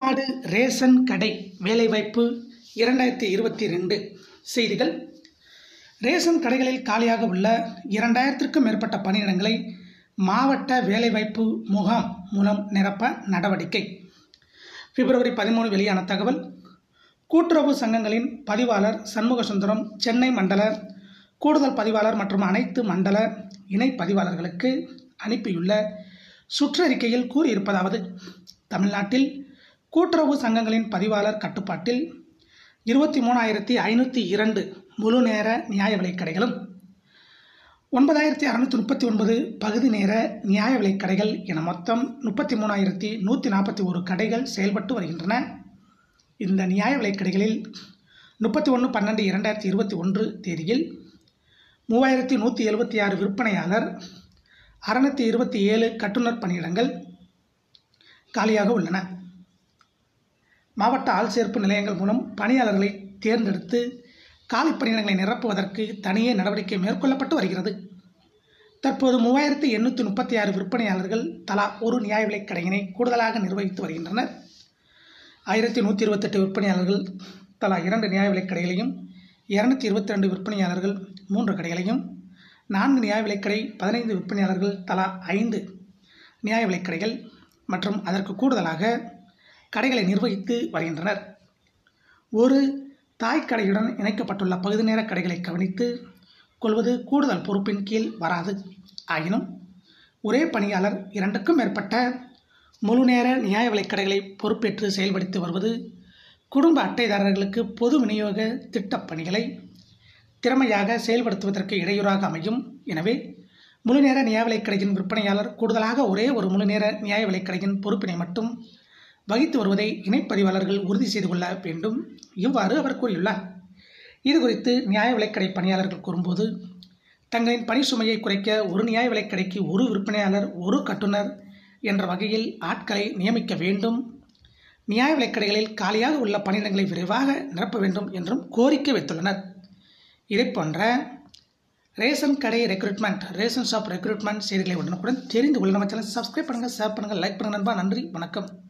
Tamil Nadu ration கடை வேலைவாய்ப்பு இரண்டாயிரத்தி இருபத்தி ரெண்டு செய்திகள் ரேஷன் கடைகளில் காலியாக உள்ள இரண்டாயிரத்திற்கும் மேற்பட்ட பணியிடங்களை மாவட்ட வேலைவாய்ப்பு முகாம் மூலம் நிரப்ப நடவடிக்கை பிப்ரவரி பதிமூணு வெளியான தகவல் கூட்டுறவு சங்கங்களின் பதிவாளர் சண்முகசுந்தரம் சென்னை மண்டல கூடுதல் பதிவாளர் மற்றும் அனைத்து மண்டல இணை பதிவாளர்களுக்கு அனுப்பியுள்ள சுற்றறிக்கையில் கூறியிருப்பதாவது தமிழ்நாட்டில் கூட்டுறவு சங்கங்களின் பதிவாளர் கட்டுப்பாட்டில் இருபத்தி மூணாயிரத்தி ஐநூற்றி இரண்டு முழு நேர நியாய விலைக் கடைகளும் ஒன்பதாயிரத்தி அறநூற்றி முப்பத்தி ஒன்பது பகுதி நேர நியாய விலைக் கடைகள் என மொத்தம் முப்பத்தி மூணாயிரத்தி நூற்றி நாற்பத்தி ஒரு கடைகள் செயல்பட்டு வருகின்றன இந்த நியாய விலைக் கடைகளில் முப்பத்தி ஒன்று பன்னெண்டு இரண்டாயிரத்தி இருபத்தி ஒன்று தேதியில் மூவாயிரத்தி நூற்றி எழுபத்தி ஆறு விற்பனையாளர் அறநூற்றி இருபத்தி ஏழு கட்டுனர் பணியிடங்கள் காலியாக உள்ளன மாவட்ட ஆள் சேர்ப்பு நிலையங்கள் மூலம் பணியாளர்களை தேர்ந்தெடுத்து காலி பணியிடங்களை நிரப்புவதற்கு தனியே நடவடிக்கை மேற்கொள்ளப்பட்டு வருகிறது தற்போது மூவாயிரத்தி எண்ணூற்றி முப்பத்தி ஆறு விற்பனையாளர்கள் தலா ஒரு நியாய விலைக் கடையினை கூடுதலாக நிர்வகித்து வருகின்றனர் ஆயிரத்தி நூற்றி இருபத்தெட்டு விற்பனையாளர்கள் தலா இரண்டு நியாய விலைக் கடைகளையும் இரநூத்தி இருபத்தி ரெண்டு விற்பனையாளர்கள் மூன்று கடைகளையும் நான்கு நியாய விலைக் கடை பதினைந்து விற்பனையாளர்கள் தலா ஐந்து நியாய விலைக் கடைகள் மற்றும் அதற்கு கூடுதலாக கடைகளை நிர்வகித்து வருகின்றனர் ஒரு தாய் கடையுடன் இணைக்கப்பட்டுள்ள பகுதி நேர கடைகளை கவனித்து கொள்வது கூடுதல் பொறுப்பின் கீழ் வராது ஆயினும் ஒரே பணியாளர் இரண்டுக்கும் மேற்பட்ட முழு நேர நியாய விலைக் கடைகளை பொறுப்பேற்று செயல்படுத்தி வருவது குடும்ப அட்டைதாரர்களுக்கு பொது விநியோக திட்டப் பணிகளை திறமையாக செயல்படுத்துவதற்கு இடையூறாக அமையும் எனவே முழு நேர நியாய விலைக் கடையின் விற்பனையாளர் கூடுதலாக ஒரே ஒரு முழு நேர நியாய விலைக் கடையின் பொறுப்பினை மட்டும் வகித்து வருவதை இணைப்பதிவாளர்கள் உறுதி செய்து கொள்ள வேண்டும் இவ்வாறு அவர் கூறியுள்ளார் இது குறித்து நியாய விலைக்கடை பணியாளர்கள் கூறும்போது தங்களின் பணி சுமையை குறைக்க ஒரு நியாய விலைக்கடைக்கு ஒரு விற்பனையாளர் ஒரு கட்டுனர் என்ற வகையில் ஆட்களை நியமிக்க வேண்டும் நியாய விலைக்கடைகளில் காலியாக உள்ள பணியிடங்களை விரைவாக நிரப்ப வேண்டும் என்றும் கோரிக்கை வைத்துள்ளனர் இதை போன்ற ரேஷன் கடை ரெக்ரூட்மெண்ட் ரேஷன் ஷாப் ரெக்ரூட்மெண்ட் செய்திகளை உடனுக்குடன் தெரிந்து கொள்ள நம்ம சேனல் சப்ஸ்கிரைப் பண்ணுங்கள் ஷேர் பண்ணுங்கள் லைக் பண்ணுங்கள் நண்பா நன்றி வணக்கம்